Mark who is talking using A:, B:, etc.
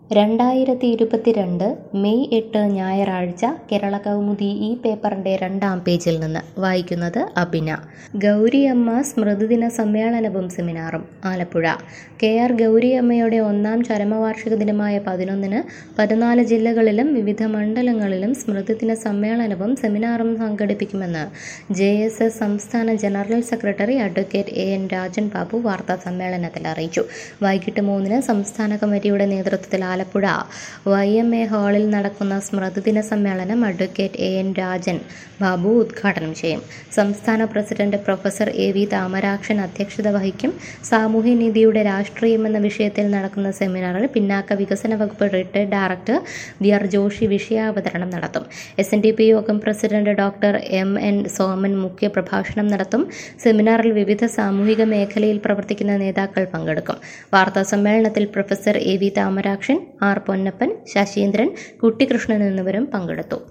A: രണ്ടായിരത്തി ഇരുപത്തിരണ്ട് മെയ് എട്ട് ഞായറാഴ്ച കേരള കൗമുദി ഈ പേപ്പറിന്റെ രണ്ടാം പേജിൽ നിന്ന് വായിക്കുന്നത് അബിന ഗൗരിയമ്മ സ്മൃതിദിന സമ്മേളനവും സെമിനാറും ആലപ്പുഴ കെ ആർ ഗൗരിയമ്മയുടെ ഒന്നാം ചരമവാർഷിക ദിനമായ പതിനൊന്നിന് പതിനാല് ജില്ലകളിലും വിവിധ മണ്ഡലങ്ങളിലും സ്മൃതിദിന സമ്മേളനവും സെമിനാറും സംഘടിപ്പിക്കുമെന്ന് ജെ എസ് എസ് സംസ്ഥാന general secretary advocate A N Rajan Babu വാർത്താ സമ്മേളനത്തിൽ അറിയിച്ചു വൈകിട്ട് മൂന്നിന് സംസ്ഥാന കമ്മിറ്റിയുടെ നേതൃത്വത്തിൽ ആലപ്പുഴ വൈ എം എ ഹാളിൽ നടക്കുന്ന സ്മൃതിദിന സമ്മേളനം advocate A N Rajan Babu ഉദ്ഘാടനം ചെയ്യും സംസ്ഥാന president professor A V Thamarakshan അധ്യക്ഷത വഹിക്കും സാമൂഹ്യനീതിയുടെ രാഷ്ട്രീയം എന്ന വിഷയത്തിൽ നടക്കുന്ന സെമിനാറിൽ പിന്നാക്ക വികസന വകുപ്പ് retired director V R Joshi വിഷയാവതരണം നടത്തും എസ് എൻ ഡി പി യോഗം president doctor M N Soman മുഖ്യ പ്രഭാഷണം നടത്തും സെമിനാറിൽ വിവിധ സാമൂഹിക മേഖലയിൽ പ്രവർത്തിക്കുന്ന നേതാക്കൾ പങ്കെടുക്കും വാർത്താ സമ്മേളനത്തിൽ professor A V Thamarakshan R Ponnappan Sasheendran Kuttikrishnan എന്നിവരും പങ്കെടുത്തു